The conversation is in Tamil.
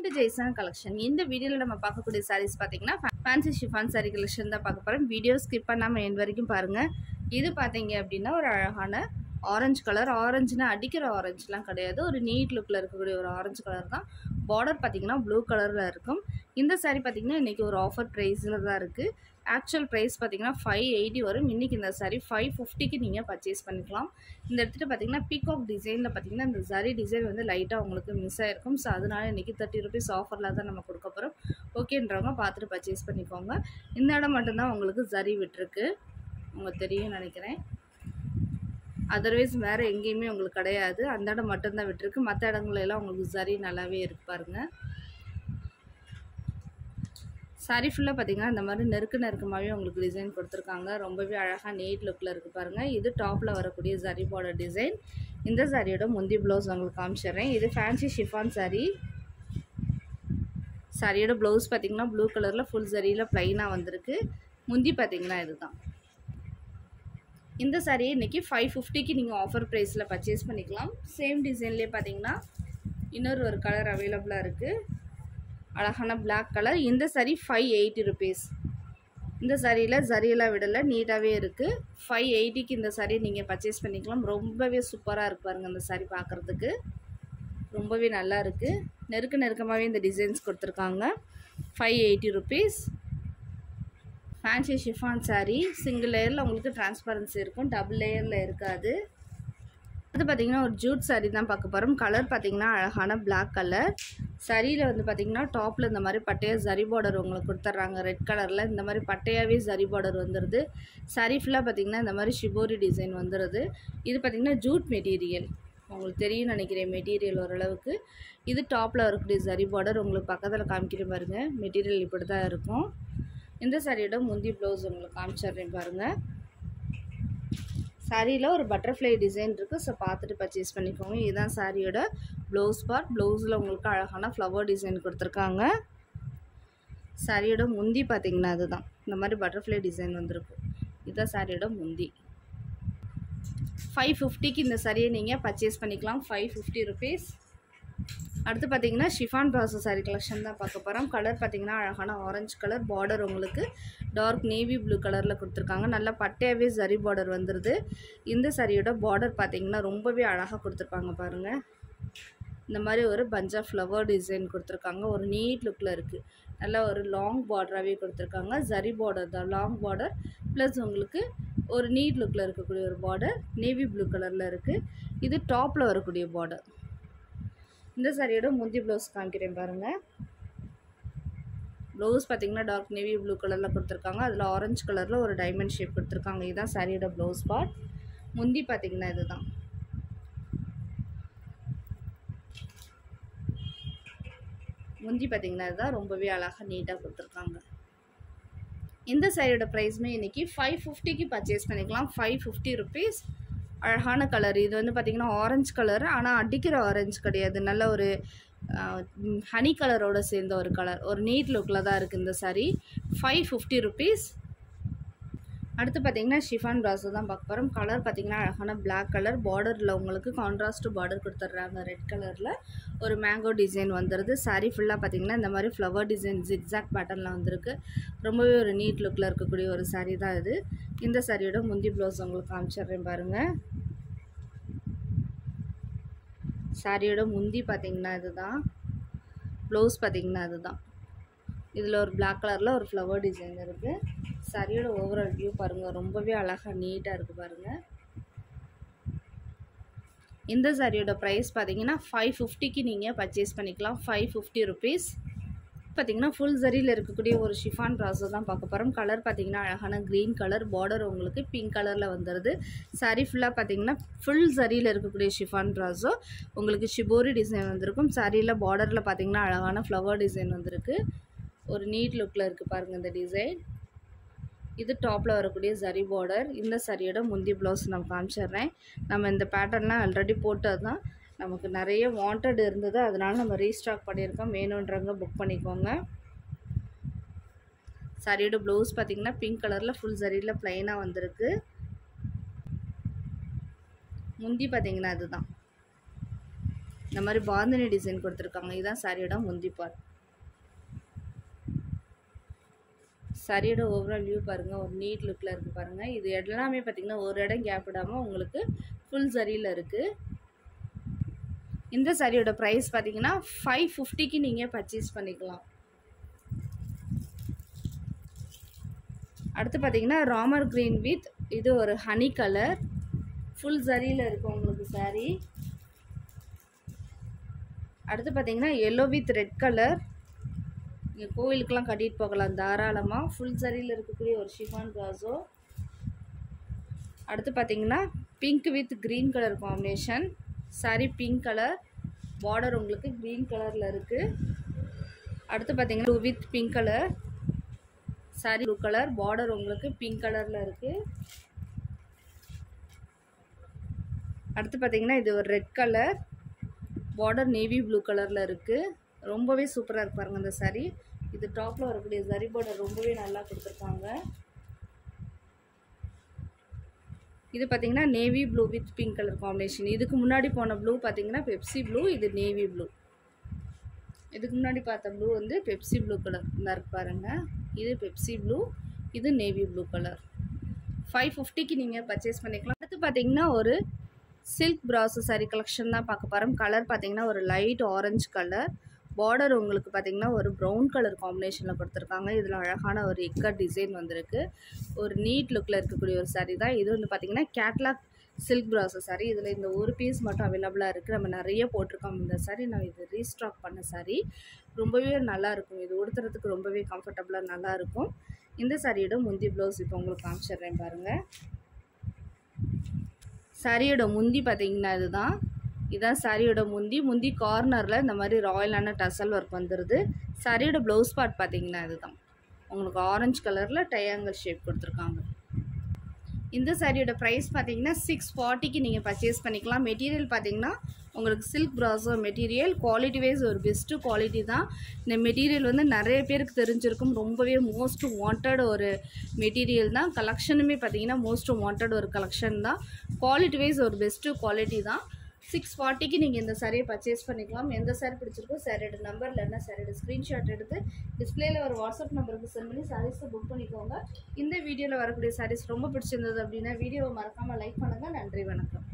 டு ஜெய்சன் கலெக்ஷன் இந்த வீடியோவில் நம்ம பார்க்கக்கூடிய சாரீஸ் பார்த்தீங்கன்னா ஃபேன்சி ஷிஃபான் சாரீ கலெக்ஷன் தான் பார்க்க போகிறோம் வீடியோ ஸ்கிப் பண்ணாமல் எண்ட் வரைக்கும் பாருங்கள் இது பார்த்தீங்க அப்படின்னா ஒரு அழகான ஆரஞ்சு கலர் ஆரஞ்சுனா அடிக்கிற ஆரஞ்சுலாம் கிடையாது ஒரு நீட் லுக்கில் இருக்கக்கூடிய ஒரு ஆரஞ்சு கலர் தான் பார்டர் பார்த்தீங்கன்னா ப்ளூ கலரில் இருக்கும் இந்த saree பார்த்தீங்கன்னா இன்றைக்கி ஒரு ஆஃபர் ப்ரைஸில் தான் இருக்குது ஆக்சுவல் ப்ரைஸ் பார்த்தீங்கன்னா ஃபைவ் எயிட்டி வரும் இன்றைக்கி இந்த saree ஃபைவ் ஃபிஃப்டிக்கு நீங்கள் பர்ச்சேஸ் பண்ணிக்கலாம் இந்த இடத்துல பார்த்தீங்கன்னா பீகாக் டிசைனில் பார்த்தீங்கன்னா இந்த சரி டிசைன் வந்து லைட்டாக உங்களுக்கு மிஸ் ஆகிருக்கும் ஸோ அதனால இன்றைக்கி தேர்ட்டி ருபீஸ் ஆஃபரில் தான் நம்ம கொடுக்க போகிறோம் ஓகேன்றவங்க பார்த்துட்டு பர்ச்சேஸ் பண்ணிக்கோங்க இந்த இடம் மட்டும்தான் உங்களுக்கு சரி விட்டுருக்கு உங்களுக்கு தெரியும் நினைக்கிறேன் அதர்வைஸ் வேறு எங்கேயுமே உங்களுக்கு கிடையாது அந்த இடம் மட்டும்தான் விட்டுருக்கு மற்ற இடங்கள்ல எல்லாம் உங்களுக்கு சரி நல்லாவே இருக்கு பாருங்க சாரி ஃபுல்லாக பார்த்தீங்கன்னா இந்த மாதிரி நெருக்க நெருக்கமாகவே உங்களுக்கு டிசைன் கொடுத்துருக்காங்க ரொம்பவே அழகாக நீட் லுக்கில் இருக்குது பாருங்கள் இது டாப்பில் வரக்கூடிய சரி பார்டர் டிசைன் இந்த சாரியோட முந்தி ப்ளவுஸ் உங்களுக்கு காமிச்சிடுறேன் இது ஃபேன்சி ஷிஃபான் சாரி சாரியோட ப்ளவுஸ் பார்த்தீங்கன்னா ப்ளூ கலரில் ஃபுல் சரியில் ப்ளைனாக வந்திருக்கு முந்தி பார்த்தீங்கன்னா இதுதான் இந்த சாரியை இன்றைக்கி ஃபைவ் ஃபிஃப்டிக்கு நீங்கள் ஆஃபர் ப்ரைஸில் பர்ச்சேஸ் பண்ணிக்கலாம் சேம் டிசைன்லேயே பார்த்தீங்கன்னா இன்னொரு ஒரு கலர் அவைலபிளாக இருக்குது அழகான Black கலர் இந்த சாரி ஃபைவ் எயிட்டி ருபீஸ் இந்த சாரியில் சரியெல்லாம் விடலை நீட்டாகவே இருக்குது ஃபைவ் எயிட்டிக்கு இந்த சாரி நீங்கள் பர்ச்சேஸ் பண்ணிக்கலாம் ரொம்பவே சூப்பராக இருக்கு பாருங்கள் இந்த சாரி பார்க்குறதுக்கு ரொம்பவே நல்லா இருக்குது நெருக்க நெருக்கமாகவே இந்த டிசைன்ஸ் கொடுத்துருக்காங்க five eighty rupees fancy chiffon saree single லேயரில் உங்களுக்கு டிரான்ஸ்பரன்சி இருக்கும் டபுள் லேயரில் இருக்காது அது பார்த்தீங்கன்னா ஒரு ஜூட் saree தான் பார்க்க போகிறோம் கலர் பார்த்தீங்கன்னா அழகான Black கலர் சரியில் வந்து பார்த்தீங்கன்னா டாப்பில் இந்த மாதிரி பட்டையாக ஜரி பார்டர் உங்களுக்கு கொடுத்துட்றாங்க ரெட் கலரில் இந்த மாதிரி பட்டையாகவே ஜரி பார்டர் வந்துடுது saree ஃபுல்லாக பார்த்தீங்கன்னா இந்த மாதிரி ஷிபோரி டிசைன் வந்துடுது இது பார்த்தீங்கன்னா ஜூட் மெட்டீரியல் உங்களுக்கு தெரியும் நினைக்கிறேன் மெட்டீரியல் ஓரளவுக்கு இது டாப்பில் வரக்கூடிய ஜரி பார்டர் உங்களுக்கு பக்கத்தில் காமிக்கிற பாருங்க மெட்டீரியல் இப்படி தான் இருக்கும் இந்த சாரியோட முந்தி ப்ளவுஸ் உங்களுக்கு காமிச்சிடுறேன் பாருங்கள் சாரியில் ஒரு பட்டர்ஃப்ளை டிசைன் இருக்குது ஸோ பார்த்துட்டு பர்ச்சேஸ் பண்ணிக்கோங்க இதுதான் சாரியோட ப்ளவுஸ் பார்ட் ப்ளவுஸில் உங்களுக்கு அழகான ஃப்ளவர் டிசைன் கொடுத்துருக்காங்க சாரியோட முந்தி பார்த்தீங்கன்னா அதுதான் இந்த மாதிரி பட்டர்ஃப்ளை டிசைன் வந்திருக்கு இதுதான் சாரியோட முந்தி ஃபைவ் ஃபிஃப்டிக்கு இந்த சாரியை நீங்கள் பர்ச்சேஸ் பண்ணிக்கலாம் ஃபைவ் ஃபிஃப்டி ருபீஸ் அடுத்து பார்த்தீங்கன்னா ஷிஃபான் ப்ராசோ சாரி கலெக்ஷன் தான் பார்க்க போகிறோம் கலர் பார்த்தீங்கன்னா அழகான ஆரஞ்சு கலர் பார்டர் உங்களுக்கு டார்க் நேவி ப்ளூ கலரில் கொடுத்துருக்காங்க நல்லா பட்டையாகவே சரி பார்டர் வந்துடுது இந்த சாரியோட பார்டர் பார்த்தீங்கன்னா ரொம்பவே அழகாக கொடுத்துருப்பாங்க பாருங்கள் இந்த மாதிரி ஒரு பஞ்ச் ஆஃப் ஃப்ளவர் டிசைன் கொடுத்துருக்காங்க ஒரு நீட் லுக்கில் இருக்குது நல்லா ஒரு லாங் பார்டராகவே கொடுத்துருக்காங்க ஜரி பார்டர் தான் லாங் பார்டர் ப்ளஸ் உங்களுக்கு ஒரு நீட் லுக்கில் இருக்கக்கூடிய ஒரு பார்டர் நேவி ப்ளூ கலரில் இருக்குது இது டாப்பில் வரக்கூடிய பார்டர் இந்த சாரியோட முந்தி ப்ளவுஸ் காமிக்கிறேன் பாருங்கள் ப்ளவுஸ் பார்த்தீங்கன்னா டார்க் நேவி ப்ளூ கலரில் கொடுத்துருக்காங்க அதில் ஆரஞ்சு கலரில் ஒரு டைமண்ட் ஷேப் கொடுத்துருக்காங்க இதுதான் சாரியோட ப்ளவுஸ் பார்ட் முந்தி பார்த்தீங்கன்னா இதுதான் முந்தி பார்த்தீங்கன்னா இதுதான் ரொம்பவே அழகாக நீட்டாக கொடுத்துருக்காங்க இந்த சாரியோட ப்ரைஸுமே இன்றைக்கி ஃபைவ் ஃபிஃப்டிக்கு பர்ச்சேஸ் பண்ணிக்கலாம் ஃபைவ் ஃபிஃப்டி ருபீஸ் அழகான கலர் இது வந்து பார்த்திங்கன்னா ஆரஞ்சு கலர் ஆனால் அடிக்கிற ஆரஞ்சு கிடையாது நல்ல ஒரு ஹனி கலரோட சேர்ந்த ஒரு கலர் ஒரு நீட் லுக்கில் தான் இருக்குது இந்த சாரீ ஃபைவ் ஃபிஃப்டி ருபீஸ் அடுத்து பார்த்தீங்கன்னா ஷிஃபான் ப்ராஸோ தான் பார்க்க போகிறோம் கலர் பார்த்தீங்கன்னா அழகான Black கலர் பார்டரில் உங்களுக்கு கான்ட்ராஸ்ட் பார்டர் கொடுத்துட்றாங்க ரெட் கலரில் ஒரு மேங்கோ டிசைன் வந்துடுது saree ஃபுல்லாக பார்த்தீங்கன்னா இந்த மாதிரி ஃப்ளவர் டிசைன் ஜிக்ஸாக் பேட்டர்னில் வந்திருக்கு ரொம்பவே ஒரு நீட் லுக்கில் இருக்கக்கூடிய ஒரு saree தான் இது இந்த சாரியோட முந்தி ப்ளவுஸ் உங்களுக்கு காமிச்சிடுறேன் பாருங்கள் சாரியோட முந்தி பார்த்தீங்கன்னா இதுதான் ப்ளவுஸ் பார்த்தீங்கன்னா அதுதான் இதில் ஒரு Black கலரில் ஒரு ஃப்ளவர் டிசைன் இருக்குது சாரியோட ஓவரால் வியூ பாருங்கள் ரொம்பவே அழகாக நீட்டாக இருக்குது பாருங்கள் இந்த சாரியோட ப்ரைஸ் பார்த்தீங்கன்னா ஃபைவ் ஃபிஃப்டிக்கு நீங்கள் பர்ச்சேஸ் பண்ணிக்கலாம் ஃபைவ் ஃபிஃப்டி ருபீஸ் பார்த்தீங்கன்னா ஃபுல் சரியில் இருக்கக்கூடிய ஒரு ஷிஃபான் ப்ராஸோ தான் பார்க்க போகிறோம் கலர் பார்த்தீங்கன்னா அழகான க்ரீன் கலர் பார்டர் உங்களுக்கு பிங்க் கலரில் வந்துடுது சாரீ ஃபுல்லாக பார்த்தீங்கன்னா ஃபுல் சரியில் இருக்கக்கூடிய ஷிஃபான் ப்ராஸோ உங்களுக்கு ஷிபோரி டிசைன் வந்திருக்கும் சாரியில் பார்டரில் பார்த்தீங்கன்னா அழகான ஃப்ளவர் டிசைன் வந்திருக்கு ஒரு நீட் லுக்கில் இருக்குது பாருங்கள் இந்த டிசைன் இது டாப்பில் வரக்கூடிய சரி பார்டர் இந்த சரியோட முந்தி ப்ளவுஸ் நான் காமிச்சிடுறேன் நம்ம இந்த பேட்டர்ன்லாம் ஆல்ரெடி போட்டது தான் நமக்கு நிறைய வாண்டட் இருந்தது அதனால நம்ம ரீஸ்டாக் பண்ணியிருக்கோம் வேணுன்றவங்க புக் பண்ணிக்கோங்க சரியோட ப்ளவுஸ் பார்த்தீங்கன்னா பிங்க் கலரில் ஃபுல் சரியில் ப்ளைனாக வந்திருக்கு முந்தி பார்த்தீங்கன்னா அதுதான் இந்த மாதிரி பாந்தினி டிசைன் கொடுத்துருக்காங்க இதுதான் சாரியோட முந்தி பார்ட் சாரியோட ஓவரால் வியூ பாருங்கள் ஒரு நீட் லுக்கில் இருக்குது பாருங்கள் இது எல்லாமே பார்த்திங்கன்னா ஒரு இடம் கேப் விடாமல் உங்களுக்கு ஃபுல் சரியில் இருக்குது இந்த சாரியோட ப்ரைஸ் பார்த்தீங்கன்னா ஃபைவ் ஃபிஃப்டிக்கு நீங்கள் பர்ச்சேஸ் பண்ணிக்கலாம் அடுத்து பார்த்தீங்கன்னா ராமர் க்ரீன் வித் இது ஒரு ஹனி கலர் ஃபுல் சரியில் இருக்கும் உங்களுக்கு சாரீ அடுத்து பார்த்தீங்கன்னா எல்லோ வித் ரெட் கலர் நீங்கள் கோவிலுக்கெலாம் கட்டிட்டு போகலாம் தாராளமாக ஃபுல் சரியில் இருக்கக்கூடிய ஒரு ஷிஃபான் பிளாசோ அடுத்து பார்த்தீங்கன்னா pink with green colour combination saree pink colour border உங்களுக்கு க்ரீன் கலரில் இருக்குது அடுத்து பார்த்தீங்கன்னா blue with pink colour saree blue colour border உங்களுக்கு பிங்க் கலரில் இருக்குது அடுத்து பார்த்தீங்கன்னா இது ஒரு red colour border navy blue கலரில் இருக்குது ரொம்பவே சூப்பராக இருக்கு பாருங்கள் இந்த சாரீ இது டாப்பில் வரக்கூடிய சரி பார்டர் ரொம்பவே நல்லா கொடுத்துருக்காங்க இது பார்த்தீங்கன்னா navy blue with pink colour combination இதுக்கு முன்னாடி போன ப்ளூ பார்த்தீங்கன்னா பெப்சி ப்ளூ இது நேவி ப்ளூ இதுக்கு முன்னாடி பார்த்த ப்ளூ வந்து பெப்சி ப்ளூ கலர் இந்த இருக்கு பாருங்கள் இது பெப்சி ப்ளூ இது நேவி ப்ளூ கலர் ஃபைவ் ஃபிஃப்டிக்கு நீங்கள் பர்ச்சேஸ் பண்ணிக்கலாம் அடுத்து பார்த்தீங்கன்னா ஒரு சில்க் ப்ராசோ சாரீ கலெக்ஷன் தான் பார்க்க போகிறோம் கலர் பார்த்தீங்கன்னா ஒரு லைட் ஆரஞ்சு கலர் பார்டர் உங்களுக்கு பார்த்தீங்கன்னா ஒரு ப்ரௌன் கலர் காம்பினேஷனில் கொடுத்துருக்காங்க இதில் அழகான ஒரு இக்கட் டிசைன் வந்திருக்கு ஒரு நீட் லுக்கில் இருக்கக்கூடிய ஒரு சாரீ தான் இது வந்து பார்த்தீங்கன்னா கேட்லாக் சில்க் ப்ராசோ சாரீ இதில் இந்த ஒரு பீஸ் மட்டும் அவைலபிளாக இருக்குது நம்ம நிறைய போட்டிருக்கோம் இந்த சாரீ நான் இது ரீஸ்டாக் பண்ண சாரீ ரொம்பவே நல்லாயிருக்கும் இது உடுத்துறதுக்கு ரொம்பவே கம்ஃபர்டபுளாக நல்லாயிருக்கும் இந்த சாரியோட முந்தி ப்ளவுஸ் இப்போ உங்களுக்கு காமிச்சிடுறேன் பாருங்கள் சாரியோட முந்தி பார்த்தீங்கன்னா இதுதான் இதான் சாரியோட முந்தி முந்தி கார்னரில் இந்த மாதிரி ராயலான டசல் ஒர்க் வந்துடுது சாரியோட ப்ளவுஸ் பார்ட் பார்த்தீங்கன்னா இதுதான் உங்களுக்கு ஆரஞ்சு கலரில் ட்ரையாங்கிள் ஷேப் கொடுத்துருக்காங்க இந்த சாரியோட ப்ரைஸ் பார்த்தீங்கன்னா சிக்ஸ் ஃபார்ட்டிக்கு நீங்கள் பர்ச்சேஸ் பண்ணிக்கலாம் மெட்டீரியல் பார்த்தீங்கன்னா உங்களுக்கு silk brasso material quality wise ஒரு பெஸ்ட்டு குவாலிட்டி தான் இந்த மெட்டீரியல் வந்து நிறைய பேருக்கு தெரிஞ்சிருக்கும் ரொம்பவே மோஸ்ட் வாண்டட் ஒரு மெட்டீரியல் தான் கலெக்ஷனுமே பார்த்தீங்கன்னா மோஸ்ட் வாண்டட் ஒரு கலெக்ஷன் தான் குவாலிட்டி வைஸ் ஒரு பெஸ்ட்டு குவாலிட்டி தான் சிக்ஸ் ஃபார்ட்டிக்கு நீங்கள் இந்த சாரியை பர்ச்சேஸ் பண்ணிக்கலாம் எந்த சாரி பிடிச்சிருக்கோ சாரியோட நம்பர் இல்லைன்னா சாரியோட ஸ்க்ரீன்ஷாட் எடுத்து டிஸ்பிளேல ஒரு வாட்ஸ்அப் நம்பருக்கு சென்ட் பண்ணி சாரீஸை புக் பண்ணிக்கோங்க இந்த வீடியோவில் வரக்கூடிய சாரீஸ் ரொம்ப பிடிச்சிருந்தது அப்படின்னா வீடியோவை மறக்காமல் லைக் பண்ணுங்கள் நன்றி வணக்கம்